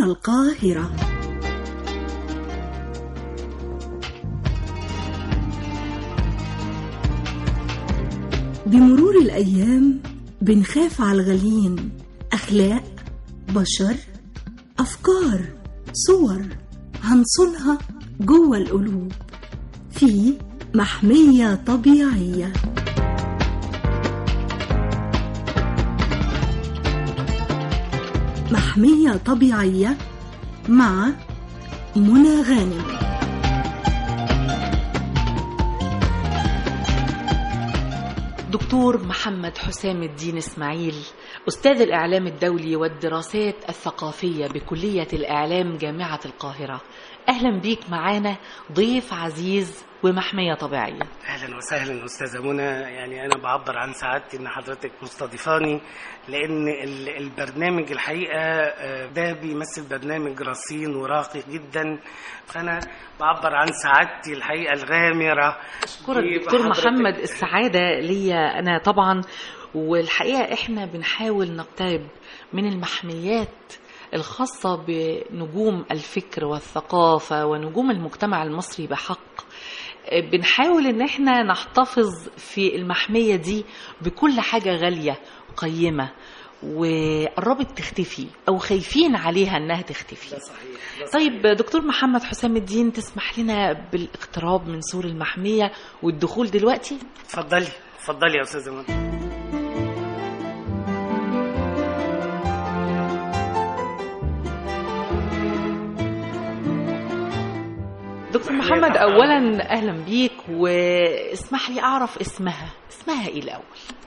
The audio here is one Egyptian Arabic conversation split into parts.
القاهرة بمرور الأيام بنخاف على الغاليين أخلاق بشر أفكار صور هنصونها جوه القلوب في محمية طبيعية محمية طبيعية مع منى غانم دكتور محمد حسام الدين اسماعيل استاذ الاعلام الدولي والدراسات الثقافيه بكليه الاعلام جامعه القاهره اهلا بيك معانا ضيف عزيز ومحميه طبيعيه اهلا وسهلا استاذه منى يعني انا بعبر عن سعادتي ان حضرتك مستضيفاني لان ال- البرنامج الحقيقه آه، ده بيمثل برنامج رصين وراقي جدا فانا بعبر عن سعادتي الحقيقه الغامره اشكرك بيه دكتور بحضرتك. محمد السعاده ليا انا طبعا والحقيقه احنا بنحاول نقترب من المحميات الخاصه بنجوم الفكر والثقافه ونجوم المجتمع المصري بحق بنحاول ان احنا نحتفظ في المحميه دي بكل حاجه غاليه قيمه وقربت تختفي او خايفين عليها انها تختفي ده صحيح ده صحيح. طيب دكتور محمد حسام الدين تسمح لنا بالاقتراب من سور المحمية والدخول دلوقتي اتفضلي اتفضلي يا استاذه منى دكتور محمد أولا أهلا بيك واسمح لي أعرف اسمها اسمها إيه الأول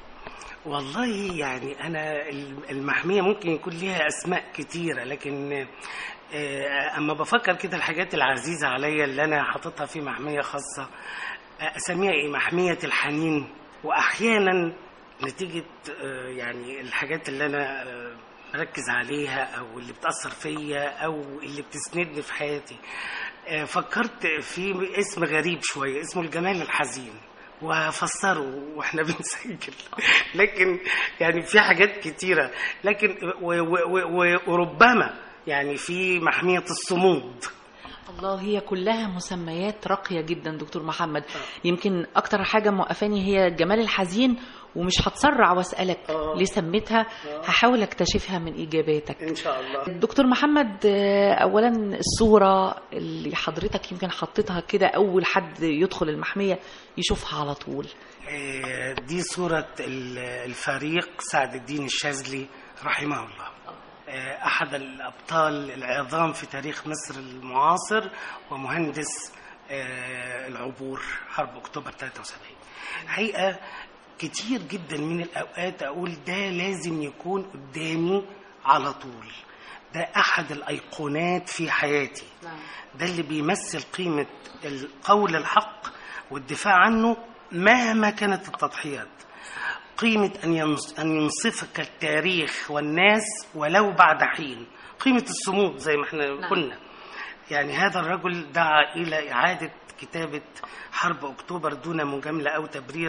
والله يعني انا المحميه ممكن يكون ليها اسماء كتيره لكن آه، اما بفكر كده الحاجات العزيزه عليا اللي انا حاططها في محميه خاصه آه، اسميها ايه محميه الحنين واحيانا نتيجه آه، يعني الحاجات اللي انا آه، مركز عليها او اللي بتاثر فيا او اللي بتسندني في حياتي آه، فكرت في اسم غريب شويه اسمه الجمال الحزين وهفسره واحنا بنسجل لكن يعني في حاجات كتيره لكن و- و- و- وربما يعني في محميه الصمود الله هي كلها مسميات راقية جدا دكتور محمد يمكن أكتر حاجة موقفاني هي الجمال الحزين ومش هتسرع واسألك آه. ليه سميتها هحاول اكتشفها من إجاباتك ان شاء الله دكتور محمد آه، اولا الصوره اللي حضرتك يمكن حطيتها كده اول حد يدخل المحميه يشوفها على طول آه، دي صوره ال- الفريق سعد الدين الشاذلي رحمه الله آه، احد الابطال العظام في تاريخ مصر المعاصر ومهندس آه، العبور حرب اكتوبر 73 حقيقه كتير جدا من الاوقات اقول ده لازم يكون قدامي على طول ده احد الايقونات في حياتي ده اللي بيمثل قيمه القول الحق والدفاع عنه مهما كانت التضحيات قيمة أن ينص- أن ينصفك التاريخ والناس ولو بعد حين قيمة الصمود زي ما احنا نعم. قلنا يعني هذا الرجل دعا إلى إعادة كتابة حرب أكتوبر دون مجاملة أو تبرير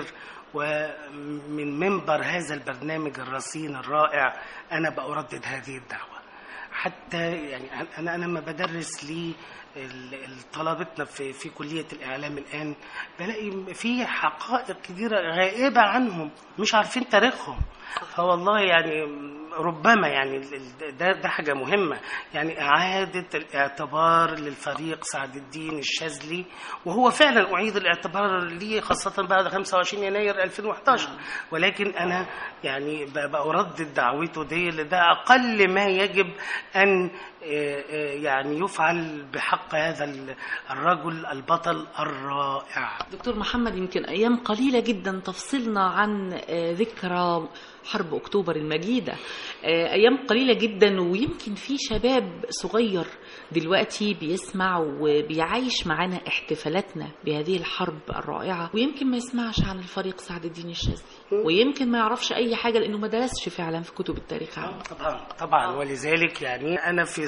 ومن منبر هذا البرنامج الرصين الرائع أنا بأردد هذه الدعوة حتى يعني أنا أنا لما بدرس لي ال- ال- طلبتنا في في كليه الاعلام الان بلاقي في حقائق كثيره غائبه عنهم مش عارفين تاريخهم فوالله يعني ربما يعني ال- ال- ده ده حاجه مهمه يعني اعاده الاعتبار للفريق سعد الدين الشاذلي وهو فعلا اعيد الاعتبار ليه خاصه بعد 25 يناير 2011 ولكن انا يعني ب- بردد دعوته دي اللي ده اقل ما يجب ان آه، آه، يعني يفعل بحق هذا ال- الرجل البطل الرائع دكتور محمد يمكن ايام قليله جدا تفصلنا عن آه، ذكرى حرب اكتوبر المجيده آه، ايام قليله جدا ويمكن في شباب صغير دلوقتي بيسمع وبيعيش معانا احتفالاتنا بهذه الحرب الرائعه ويمكن ما يسمعش عن الفريق سعد الدين الشاذلي ويمكن ما يعرفش اي حاجه لانه ما درسش فعلا في كتب التاريخ عنه طبعا طبعا ولذلك يعني انا في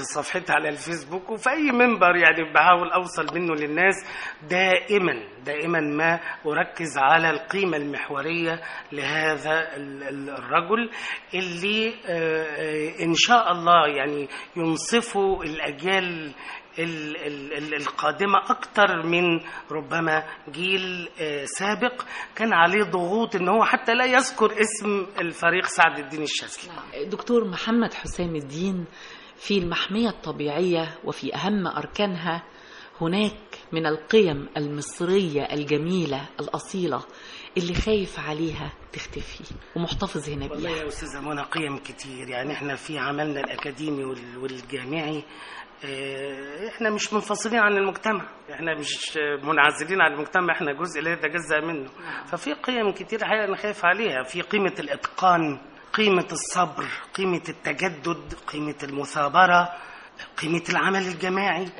صفحتي على الفيسبوك وفي اي منبر يعني بحاول اوصل منه للناس دائما دائما ما اركز على القيمه المحوريه لهذا ال- ال- الرجل اللي آه، آه، ان شاء الله يعني ينصفه الاجيال ال- ال- ال- القادمة أكتر من ربما جيل آه، سابق كان عليه ضغوط إن هو حتى لا يذكر اسم الفريق سعد الدين الشاذلي دكتور محمد حسام الدين في المحمية الطبيعية وفي أهم أركانها هناك من القيم المصرية الجميلة الأصيلة اللي خايف عليها تختفي ومحتفظ هنا والله بيها يا أستاذة منى قيم كتير يعني إحنا في عملنا الأكاديمي وال- والجامعي آه، إحنا مش منفصلين عن المجتمع إحنا مش منعزلين عن المجتمع إحنا جزء لا يتجزأ منه ففي قيم كتير حقيقة أنا خايف عليها في قيمة الإتقان قيمة الصبر قيمة التجدد قيمة المثابرة قيمة العمل الجماعي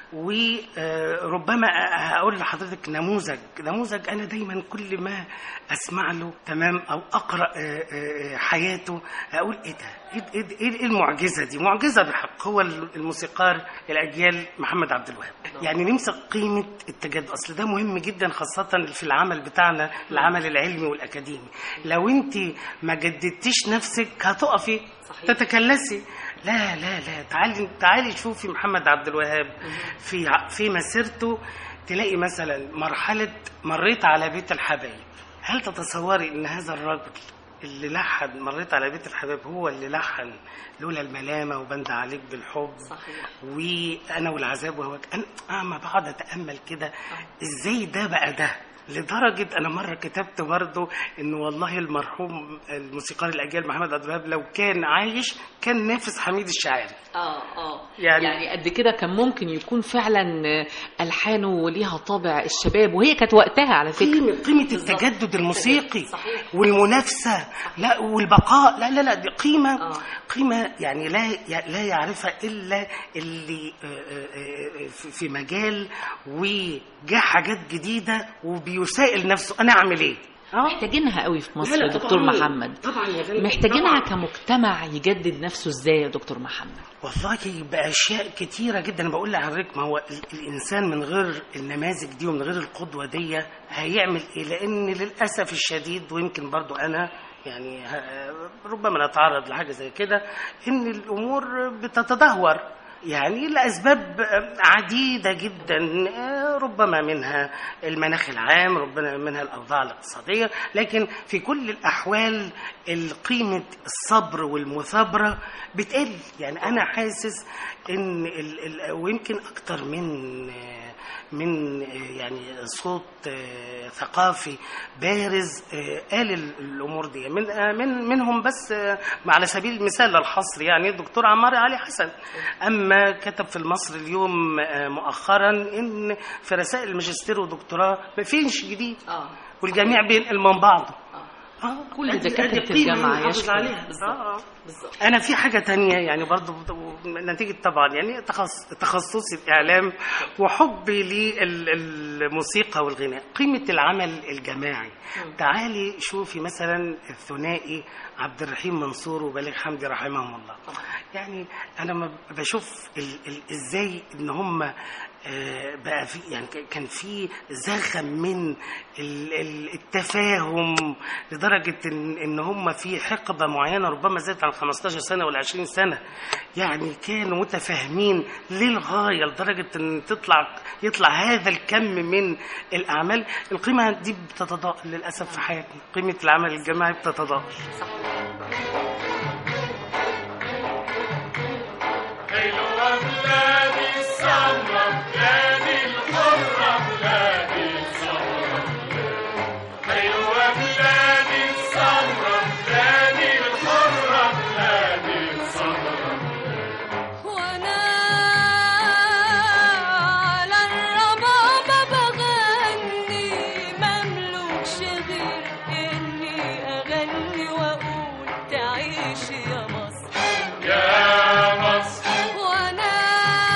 وربما هقول لحضرتك نموذج نموذج أنا دايما كل ما أسمع له تمام أو أقرأ آه، آه، حياته أقول إيه ده إيه, إيه, إيه المعجزة دي معجزة بحق هو الموسيقار الأجيال محمد عبد الوهاب يعني نمسك قيمة التجدد أصل ده مهم جدا خاصة في العمل بتاعنا العمل العلمي والأكاديمي لو أنت ما جددتيش نفسك هتقفي صحيح. تتكلسي لا لا لا تعالي تعالي شوفي محمد عبد الوهاب في ع- في مسيرته تلاقي مثلا مرحلة مريت على بيت الحبايب هل تتصوري ان هذا الرجل اللي لحن مريت على بيت الحبايب هو اللي لحن لولا الملامة وبند عليك بالحب صحيح وانا والعذاب وهواك انا اما بقعد اتامل كده ازاي ده بقى ده لدرجة أنا مرة كتبت برضه إن والله المرحوم الموسيقار الأجيال محمد عبد الوهاب لو كان عايش كان نافس حميد الشاعري اه اه يعني- يعني, يعني قد كده كان ممكن يكون فعلا الحانه ليها طابع الشباب وهي كانت وقتها على فكره قيمة قيمة بالظبط. التجدد الموسيقي صحيح. والمنافسة لا والبقاء لا لا لا دي قيمة آه. قيمة يعني لا لا يعرفها إلا اللي آه، آه، آه، في في مجال وجا حاجات جديدة وبيسائل نفسه أنا أعمل إيه؟ آه. محتاجينها قوي في مصر لا، يا لا، دكتور طبعاً. محمد طبعا يا غالي محتاجينها طبعاً. كمجتمع يجدد نفسه ازاي يا دكتور محمد والله بأشياء كتيرة جدا أنا بقول لحضرتك ما هو ال- الإنسان من غير النماذج دي ومن غير القدوة دي هيعمل إيه لأن للأسف الشديد ويمكن برضو أنا يعني ه- ربما نتعرض لحاجة زي كده إن الأمور بتتدهور يعني لأسباب عديدة جدا ربما منها المناخ العام ربما منها الأوضاع الاقتصادية لكن في كل الأحوال قيمة الصبر والمثابرة بتقل يعني أنا حاسس إن ال ال ويمكن أكتر من من يعني صوت آه، ثقافي بارز آه، قال ال- الامور دي من آه، من منهم بس آه، على سبيل المثال الحصر يعني الدكتور عمار علي حسن اما كتب في المصري اليوم آه، مؤخرا ان في رسائل الماجستير والدكتوراه ما فيش جديد اه والجميع بينقل من بعضه آه، كل أدي- دكاترة أدي قيمة الجامعة نحافظ يشكر. عليها بالظبط. آه، آه. بالظبط انا في حاجه تانية يعني برضو نتيجه طبعا يعني تخص تخصصي الاعلام وحبي للموسيقى والغناء قيمه العمل الجماعي تعالي شوفي مثلا الثنائي عبد الرحيم منصور وبليغ حمدي رحمهم الله يعني انا ما بشوف ال ال ازاي ان هم آه، بقى في يعني ك- كان في زخم من ال- ال- التفاهم لدرجه ان ان هم في حقبه معينه ربما زادت عن 15 سنه ولا 20 سنه يعني كانوا متفاهمين للغايه لدرجه ان تطلع يطلع هذا الكم من الاعمال القيمه دي بتتضاءل للاسف في حياتنا قيمه العمل الجماعي بتتضاءل حلوة بلادي السمرة بلادي الحرة بلادي السمرة حلوة بلادي السمرة بلادي الحرة بلادي السمرة وانا على الربابة بغني مملوكش غير اني اغني واقول تعيش يا مصر يا مصر وانا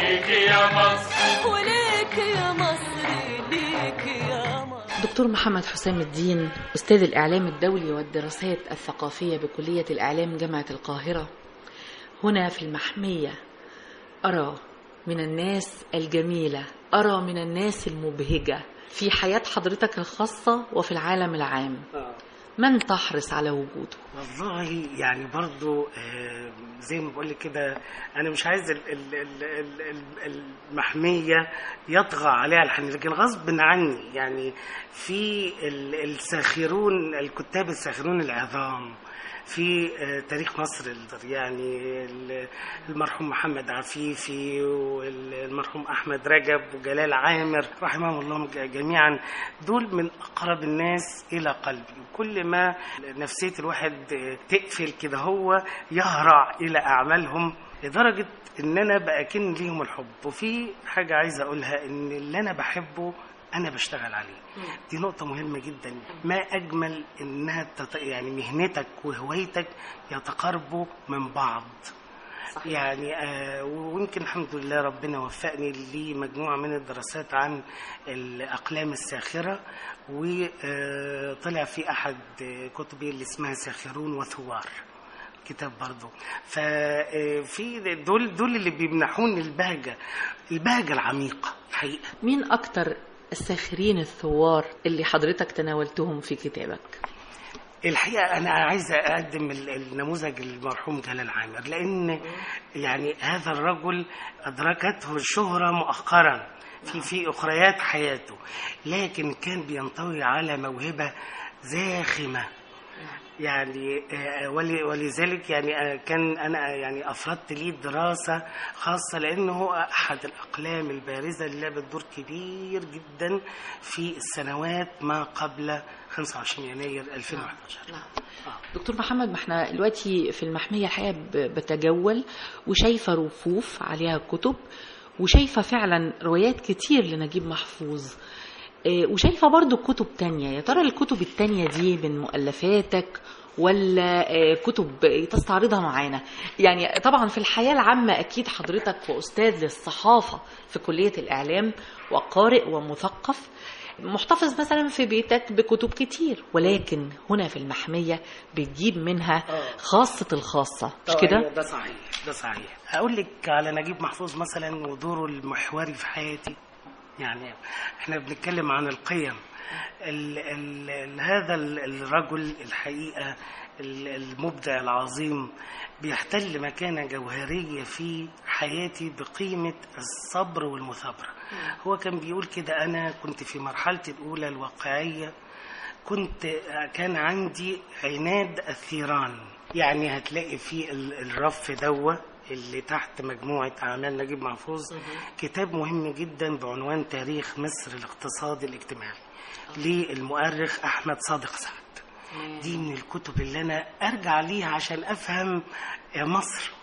ليك يا مصر وليك يا مصر ليك يا مصر دكتور محمد حسام الدين أستاذ الإعلام الدولي والدراسات الثقافية بكلية الإعلام جامعة القاهرة هنا في المحمية أرى من الناس الجميلة أرى من الناس المبهجة في حياة حضرتك الخاصة وفي العالم العام من تحرص على وجوده والله يعني برضو آه، زي ما بقول لك كده انا مش عايز ال- ال- ال- ال- ال- المحميه يطغى عليها الحنين لكن غصب عني يعني في ال- الساخرون الكتاب الساخرون العظام في آه، تاريخ مصر ال- يعني ال- المرحوم محمد عفيفي والمرحوم احمد رجب وجلال عامر رحمهم الله ج- جميعا دول من اقرب الناس الى قلبي وكل ما نفسيه الواحد آه، تقفل كده هو يهرع الى اعمالهم لدرجه ان انا باكن ليهم الحب وفي حاجه عايز اقولها ان اللي انا بحبه انا بشتغل عليه دي نقطة مهمة جدا ما أجمل إنها تت... يعني مهنتك وهوايتك يتقاربوا من بعض صحيح. يعني آه ويمكن الحمد لله ربنا وفقني لمجموعة من الدراسات عن الأقلام الساخرة وطلع في أحد كتبي اللي اسمها ساخرون وثوار كتاب برضه ففي دول دول اللي بيمنحوني البهجة البهجة العميقة الحقيقة مين أكتر الساخرين الثوار اللي حضرتك تناولتهم في كتابك الحقيقه انا عايز اقدم ال- النموذج المرحوم جلال عامر لان يعني هذا الرجل ادركته الشهره مؤخرا في في اخريات حياته لكن كان بينطوي على موهبه زاخمه يعني آه، ولي- ولذلك يعني آه، كان انا يعني افردت ليه دراسه خاصه لانه هو احد الاقلام البارزه اللي لعبت دور كبير جدا في السنوات ما قبل 25 يناير 2011 دكتور محمد ما احنا دلوقتي في المحمية الحقيقة ب- بتجول وشايفة رفوف عليها كتب وشايفة فعلا روايات كتير لنجيب محفوظ اه، وشايفة برضو كتب تانية يا ترى الكتب التانية دي من مؤلفاتك ولا اه، كتب تستعرضها معانا يعني طبعا في الحياة العامة أكيد حضرتك وأستاذ للصحافة في كلية الإعلام وقارئ ومثقف محتفظ مثلا في بيتك بكتب كتير ولكن هنا في المحمية بتجيب منها خاصة الخاصة مش آه، كده؟ أيوة، ده صحيح ده صحيح هقول لك على نجيب محفوظ مثلا ودوره المحوري في حياتي يعني احنا بنتكلم عن القيم ال ال ال هذا ال- الرجل الحقيقه ال- المبدع العظيم بيحتل مكانة جوهرية في حياتي بقيمة الصبر والمثابرة هو كان بيقول كده أنا كنت في مرحلتي الأولى الواقعية كنت كان عندي عناد الثيران يعني هتلاقي في ال- الرف دوا اللي تحت مجموعة أعمال نجيب محفوظ كتاب مهم جدا بعنوان تاريخ مصر الاقتصادي الاجتماعي للمؤرخ أحمد صادق سعد دي من الكتب اللي أنا أرجع ليها عشان أفهم يا مصر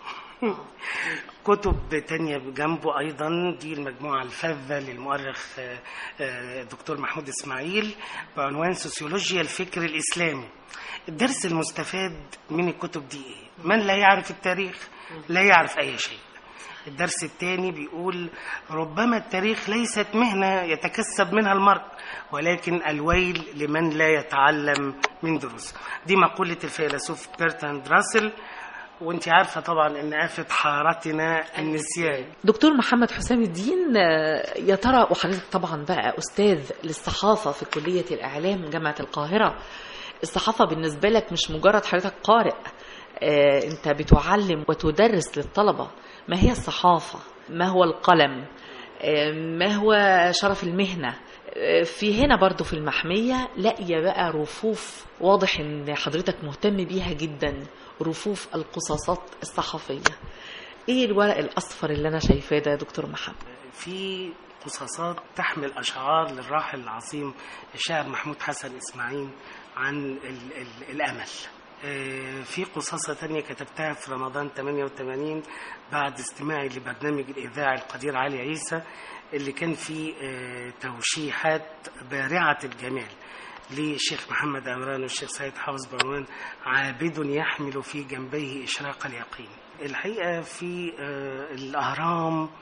كتب تانية جنبه أيضا دي المجموعة الفذة للمؤرخ آه، آه، دكتور محمود إسماعيل بعنوان سوسيولوجيا الفكر الإسلامي الدرس المستفاد من الكتب دي إيه؟ من لا يعرف التاريخ لا يعرف أي شيء الدرس الثاني بيقول ربما التاريخ ليست مهنة يتكسب منها المرء ولكن الويل لمن لا يتعلم من دروسه دي مقولة الفيلسوف بيرتراند راسل وانت عارفة طبعا ان آفة حارتنا النسيان دكتور محمد حسام الدين آه، يا ترى وحضرتك طبعا بقى أستاذ للصحافة في كلية الإعلام جامعة القاهرة الصحافة بالنسبة لك مش مجرد حضرتك قارئ آه، أنت بتعلم وتدرس للطلبة ما هي الصحافة ما هو القلم آه، ما هو شرف المهنة آه، في هنا برضو في المحمية لاقية بقى رفوف واضح ان حضرتك مهتم بيها جدا رفوف القصاصات الصحفية ايه الورق الاصفر اللي انا شايفاه ده يا دكتور محمد في قصاصات تحمل أشعار للراحل العظيم الشاعر محمود حسن إسماعيل عن ال ال الأمل آه، في قصاصة تانية كتبتها في رمضان 88 بعد استماعي لبرنامج الإذاعي القدير علي عيسى اللي كان فيه آه، توشيحات بارعة الجمال للشيخ محمد عمران والشيخ سيد حافظ بعنوان عابد يحمل في جنبيه إشراق اليقين الحقيقة في آه، الأهرام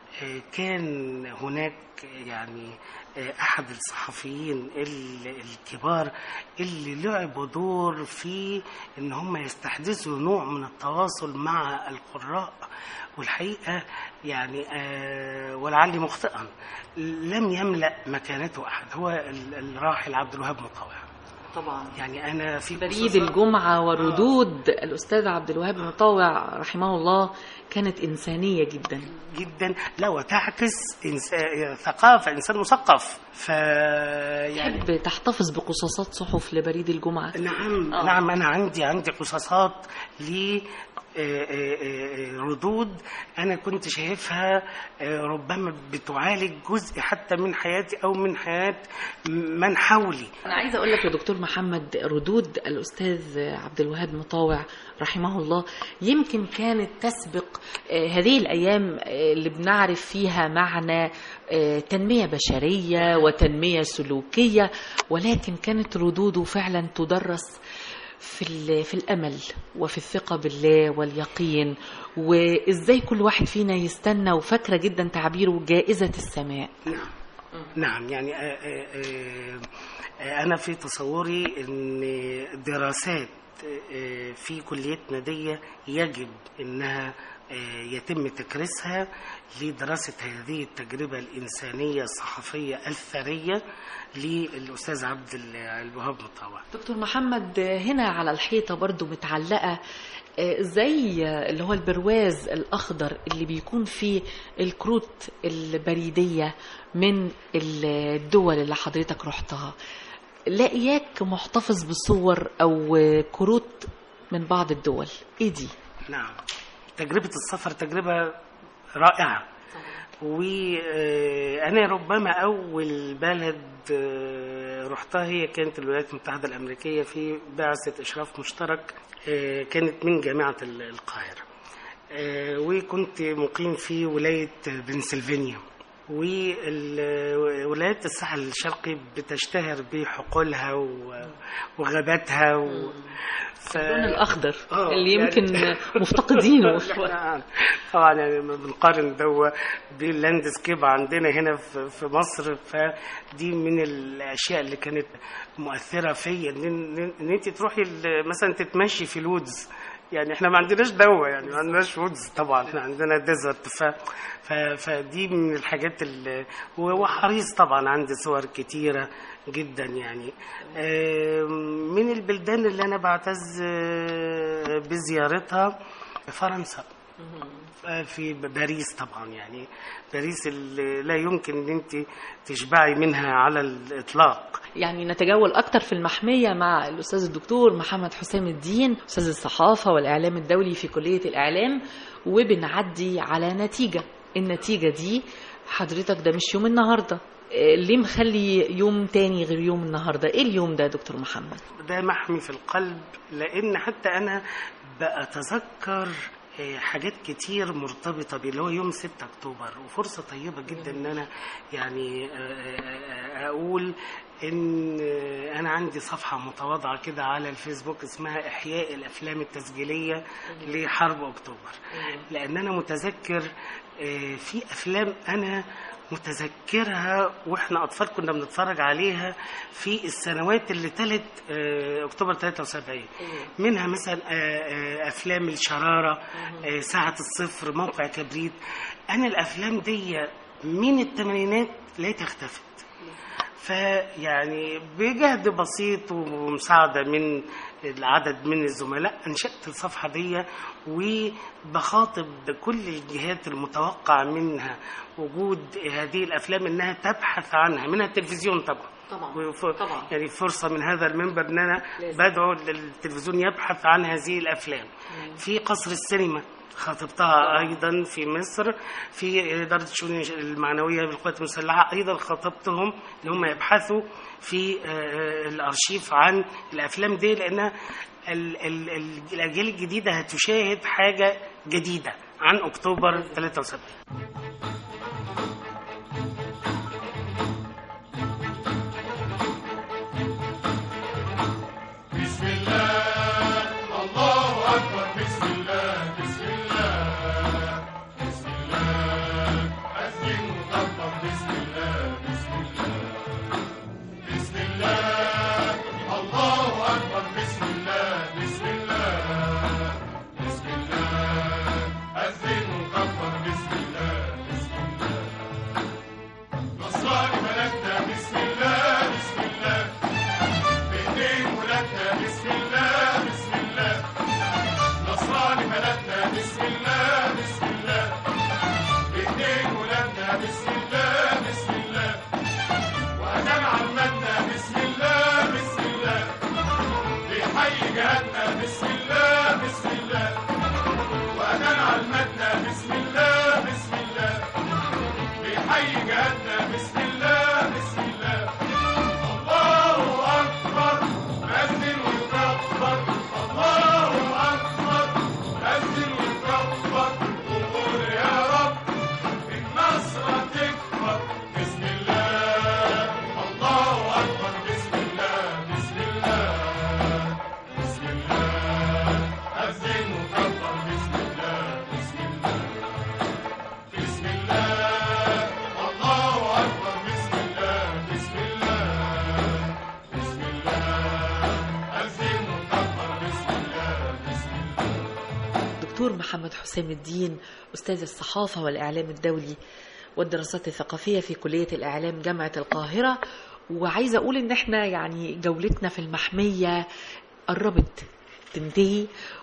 آه، كان هناك يعني آه، أحد الصحفيين ال- الكبار اللي لعبوا دور في إن هم يستحدثوا نوع من التواصل مع القراء والحقيقة يعني آه، ولعلي مخطئا لم يملأ مكانته أحد هو ال- الراحل عبد الوهاب مطاوع طبعا يعني أنا في بريد قصص- الجمعة وردود الأستاذ عبد الوهاب المطاوع رحمه الله كانت إنسانية جدا جدا لا وتعكس إنسان ثقافة إنسان مثقف ف يعني تحب تحتفظ بقصاصات صحف لبريد الجمعة نعم آه. نعم أنا عندي عندي قصاصات ل آه، آه، آه، ردود أنا كنت شايفها آه، ربما بتعالج جزء حتى من حياتي أو من حياة من حولي أنا عايزة أقول لك يا دكتور محمد ردود الأستاذ عبد الوهاب مطاوع رحمه الله يمكن كانت تسبق آه، هذه الأيام آه، اللي بنعرف فيها معنى آه، تنمية بشرية وتنمية سلوكية ولكن كانت ردوده فعلا تدرس في ال- في الامل وفي الثقه بالله واليقين وازاي كل واحد فينا يستنى وفاكره جدا تعبيره جائزه السماء نعم نعم يعني آه، آه، آه، آه، أنا في تصوري أن دراسات آه، في كليتنا دي يجب أنها آه، يتم تكريسها لدراسة هذه التجربة الإنسانية الصحفية الثرية للأستاذ عبد الوهاب مطاوع دكتور محمد هنا على الحيطه برضو متعلقه آه، زي اللي هو البرواز الاخضر اللي بيكون فيه الكروت البريديه من الدول اللي حضرتك رحتها لاقياك محتفظ بصور او كروت من بعض الدول ايه دي نعم تجربة السفر تجربة رائعة وأنا ربما أول بلد آه، رحتها هي كانت الولايات المتحدة الأمريكية في بعثة إشراف مشترك آه، كانت من جامعة ال- القاهرة آه، وكنت مقيم في ولاية بنسلفانيا وولايات الساحل الشرقي بتشتهر بحقولها و- وغاباتها و... ف... اللون الاخضر آه، اللي يعني- يمكن مفتقدينه إحنا طبعا يعني لما بنقارن دوا باللاندسكيب عندنا هنا في في مصر فدي من الاشياء اللي كانت مؤثره فيا ان ان إن انت تروحي ال- مثلا تتمشي في الودز يعني احنا ما عندناش دوا يعني ما عندناش وودز طبعا احنا عندنا ديزرت ف ف فدي من الحاجات اللي هو حريص طبعا عندي صور كتيره جدا يعني آم، من البلدان اللي انا بعتز آه، بزيارتها فرنسا في باريس طبعا يعني باريس اللي لا يمكن ان انت تشبعي منها على الاطلاق يعني نتجول أكتر في المحمية مع الأستاذ الدكتور محمد حسام الدين أستاذ الصحافة والإعلام الدولي في كلية الإعلام وبنعدي على نتيجة النتيجة دي حضرتك ده مش يوم النهاردة إيه ليه مخلي يوم تاني غير يوم النهاردة ايه اليوم ده يا دكتور محمد ده محمي في القلب لان حتى انا بتذكر آه، حاجات كتير مرتبطة بيه اللي هو يوم 6 أكتوبر وفرصة طيبة جدا إن أنا يعني آه، آه، آه، أقول إن آه، أنا عندي صفحة متواضعة كده على الفيسبوك اسمها إحياء الأفلام التسجيلية لحرب أكتوبر لأن أنا متذكر آه، في أفلام أنا متذكرها واحنا اطفال كنا بنتفرج عليها في السنوات اللي تلت آه، اكتوبر 73 منها مثلا آه، آه، افلام الشراره آه، ساعه الصفر موقع كبريت انا الافلام دي من الثمانينات لقيتها اختفت فيعني بجهد بسيط ومساعدة من العدد من الزملاء أنشأت الصفحة دي وبخاطب كل الجهات المتوقع منها وجود هذه الأفلام إنها تبحث عنها منها التلفزيون طبعا طبعا وف... طبعا. يعني فرصة من هذا المنبر إن أنا لازم. بدعو التلفزيون يبحث عن هذه الأفلام في قصر السينما خاطبتها أيضا في مصر في إدارة الشؤون المعنوية بالقوات المسلحة أيضا خاطبتهم إن هم يبحثوا في آه، الأرشيف عن الأفلام دي لأنها ال- ال- ال- الأجيال الجديدة هتشاهد حاجة جديدة عن أكتوبر 73 بسم الله الله أكبر بسم الله بسم الله بسم الله مكبر بسم الله بسم الله بسم الله الله أكبر بسم الله بسم الله بسم الله أذن وكبر بسم الله بسم الله نصراني ملكنا بسم الله بسم الله بإيدين ولادنا بسم الله بسم الله نصراني ملكنا بسم الله بسم الله بإيدين ولادنا بسم الله بسم الله وأدام عمتنا بسم الله بسم الله بيحيي جهادنا بسم الله بسم الله وأدام عمتنا بسم الله بسم الله بيحيي جهادنا بسم الله بسم الله الله أكبر أذن ويكبر الله أكبر أذن ويكبر وقول يا رب النصر تكبر بسم الله الله أكبر بسم الله بسم الله بسم الله أذن وكبر بسم الله بسم الله بسم الله الله أكبر بسم الله بسم الله بسم الله أذن وكبر بسم الله بسم الله دكتور محمد حسام الدين أستاذ الصحافة والإعلام الدولي والدراسات الثقافية في كلية الإعلام جامعة القاهرة وعايزة أقول إن إحنا يعني جولتنا في المحمية قربت تنتهي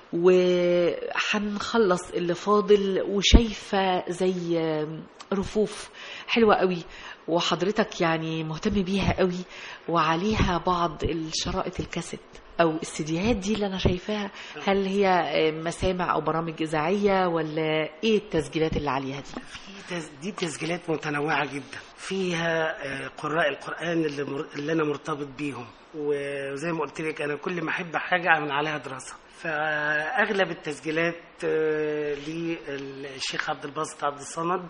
وهنخلص اللي فاضل وشايفة زي رفوف حلوة قوي وحضرتك يعني مهتم بيها قوي وعليها بعض الشرائط الكاسيت او السيديهات دي اللي انا شايفاها هل هي مسامع او برامج اذاعيه ولا ايه التسجيلات اللي عليها دي في تس- دي تسجيلات متنوعة جدا فيها آه، قراء القرآن اللي, مر... اللي أنا مرتبط بيهم وزي ما قلت لك أنا كل ما أحب حاجة أعمل عليها دراسة فأغلب التسجيلات آه، للشيخ عبد الباسط عبد الصمد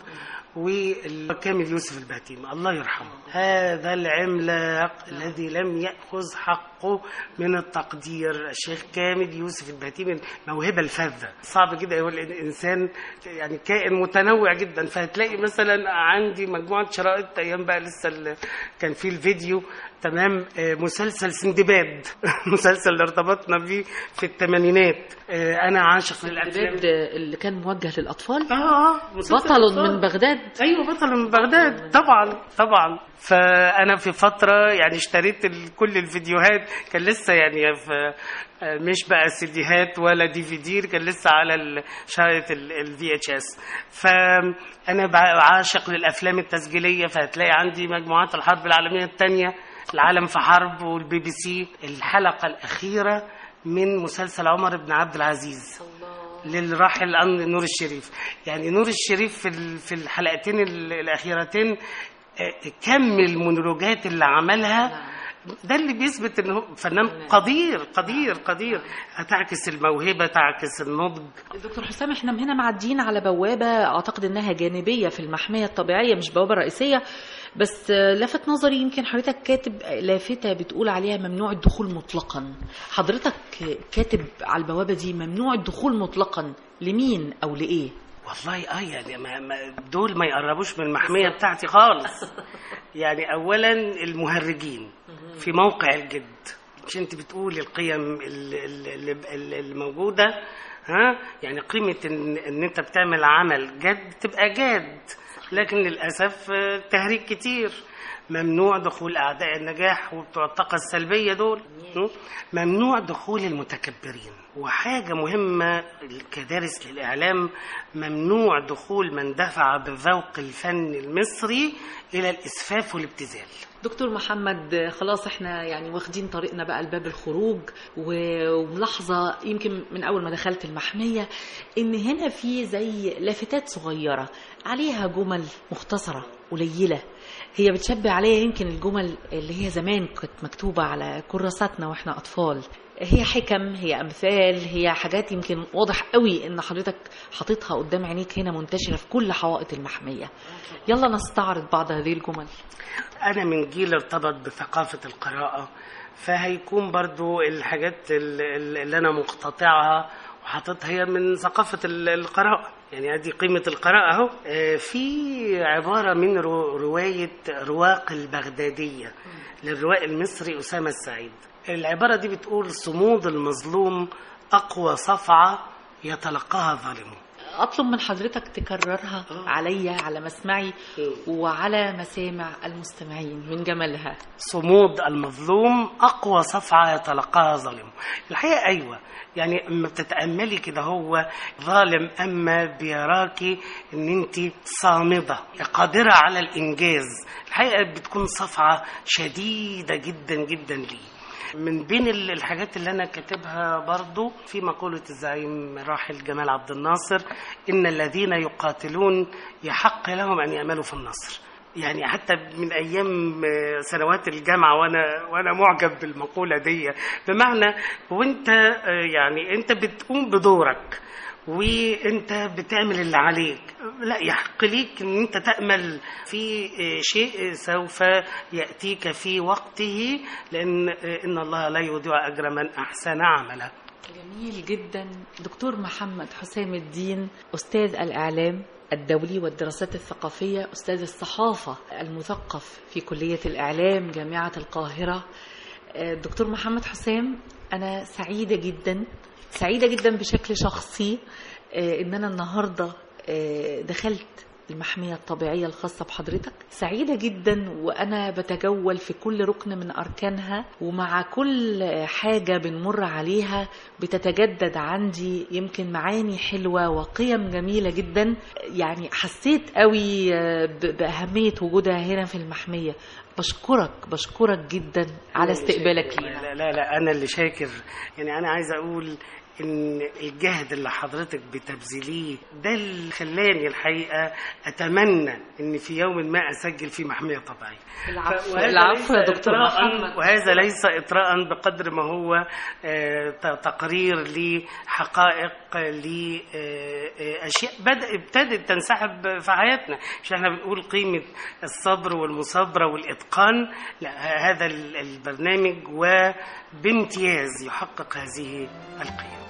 وكامل يوسف البهتيم الله يرحمه هذا العملاق الذي لم يأخذ حقه من التقدير الشيخ كامل يوسف البهتيم الموهبة الفذة صعب جدا هو الإنسان يعني كائن متنوع جدا فهتلاقي مثلا عندي مجموعة شرائط أيام بقى لسه ال- كان في الفيديو تمام آه، مسلسل سندباد مسلسل اللي ارتبطنا بيه في الثمانينات آه، أنا عاشق للأفلام البلاد اللي كان موجه للاطفال اه مسلسل بطل أطفال. من بغداد ايوه بطل من بغداد طبعا طبعا فانا في فتره يعني اشتريت ال- كل الفيديوهات كان لسه يعني في آه، مش بقى سيديهات ولا دي في دي كان لسه على ال- شريط الفي اتش اس فانا بع- عاشق للافلام التسجيليه فهتلاقي عندي مجموعات الحرب العالميه الثانيه العالم في حرب والبي بي سي الحلقه الاخيره من مسلسل عمر بن عبد العزيز للراحل أن- نور الشريف يعني نور الشريف في ال- في الحلقتين ال- الأخيرتين آه، كم المونولوجات اللي عملها ده اللي بيثبت انه فنان قدير قدير قدير هتعكس الموهبه تعكس النضج دكتور حسام احنا من هنا معديين على بوابة اعتقد انها جانبية في المحمية الطبيعية مش بوابة رئيسية بس آه، لفت نظري يمكن حضرتك كاتب لافتة بتقول عليها ممنوع الدخول مطلقا حضرتك كاتب على البوابة دي ممنوع الدخول مطلقا لمين او لايه والله اه يعني ما ما دول ما يقربوش من المحميه بتاعتي خالص يعني اولا المهرجين في موقع الجد مش انت بتقولي القيم ال- ال- ال- ال- الموجوده ها يعني قيمه ان, إن انت بتعمل عمل جد تبقى جاد لكن للاسف آه، تهريج كتير ممنوع دخول اعداء النجاح وبتوع الطاقه السلبيه دول م? ممنوع دخول المتكبرين وحاجه مهمه كدارس للاعلام ممنوع دخول من دفع بذوق الفن المصري الى الاسفاف والابتذال دكتور محمد خلاص احنا يعني واخدين طريقنا بقى لباب الخروج و- وملاحظة يمكن من أول ما دخلت المحمية إن هنا في زي لافتات صغيرة عليها جمل مختصرة قليلة هي بتشبه عليها يمكن الجمل اللي هي زمان كانت مكتوبة على كراساتنا واحنا أطفال هي حكم هي أمثال هي حاجات يمكن واضح قوي إن حضرتك حاططها قدام عينيك هنا منتشرة في كل حوائط المحمية يلا نستعرض بعض هذه الجمل انا من جيل ارتبط بثقافه القراءه فهيكون برضو الحاجات ال- ال- اللي انا مقتطعها وحاططها هي من ثقافه ال- القراءه يعني ادي قيمه القراءه اهو آه، في عباره من رو- روايه رواق البغداديه للروائي المصري اسامه السعيد العباره دي بتقول صمود المظلوم اقوى صفعه يتلقاها ظالمه اطلب من حضرتك تكررها عليا على مسمعي وعلى مسامع المستمعين من جمالها صمود المظلوم اقوى صفعه يتلقاها ظالم الحقيقه ايوه يعني اما بتتاملي كده هو ظالم اما بيراكي ان انت صامده قادره على الانجاز الحقيقه بتكون صفعه شديده جدا جدا ليه من بين ال- الحاجات اللي انا كاتبها برضو في مقولة الزعيم راحل جمال عبد الناصر ان الذين يقاتلون يحق لهم ان يعملوا في النصر يعني حتى من ايام آه، سنوات الجامعه وانا وانا معجب بالمقوله دي بمعنى وانت آه، يعني انت بتقوم بدورك وانت بتعمل اللي عليك لا يحق ليك ان انت تامل في آه، شيء سوف ياتيك في وقته لان آه، ان الله لا يضيع اجر من احسن عملا جميل جدا دكتور محمد حسام الدين أستاذ الإعلام الدولي والدراسات الثقافية أستاذ الصحافة المثقف في كلية الإعلام جامعة القاهرة آه، دكتور محمد حسام أنا سعيدة جدا سعيدة جدا بشكل شخصي آه، إن أنا النهاردة آه، دخلت المحمية الطبيعية الخاصة بحضرتك سعيدة جدا وأنا بتجول في كل ركن من أركانها ومع كل حاجة بنمر عليها بتتجدد عندي يمكن معاني حلوة وقيم جميلة جدا يعني حسيت قوي ب- بأهمية وجودها هنا في المحمية بشكرك بشكرك جدا على استقبالك لينا لا لا لا انا اللي شاكر يعني انا عايز اقول ان الجهد اللي حضرتك بتبذليه ده اللي خلاني الحقيقه اتمنى ان في يوم ما اسجل في محميه طبيعيه العفو وهذا العفو يا ليس دكتور إطراءً- محمد وهذا ليس اطراء بقدر ما هو آه، ت- تقرير لحقائق لاشياء بدا ابتدت تنسحب في حياتنا مش احنا بنقول قيمه الصبر والمصابره والاتقان لا ه- هذا ال- البرنامج وبامتياز يحقق هذه القيم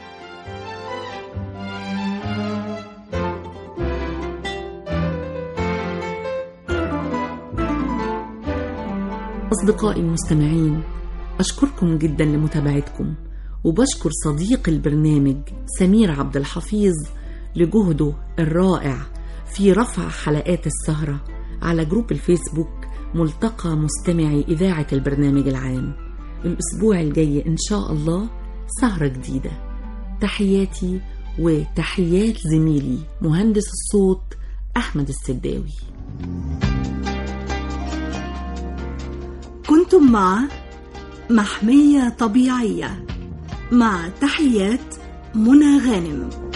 أصدقائي المستمعين أشكركم جدا لمتابعتكم وبشكر صديق البرنامج سمير عبد الحفيظ لجهده الرائع في رفع حلقات السهرة على جروب الفيسبوك ملتقى مستمعي إذاعة البرنامج العام الأسبوع الجاي إن شاء الله سهرة جديدة تحياتي وتحيات زميلي مهندس الصوت أحمد السداوي كنتم مع محمية طبيعية مع تحيات منى غانم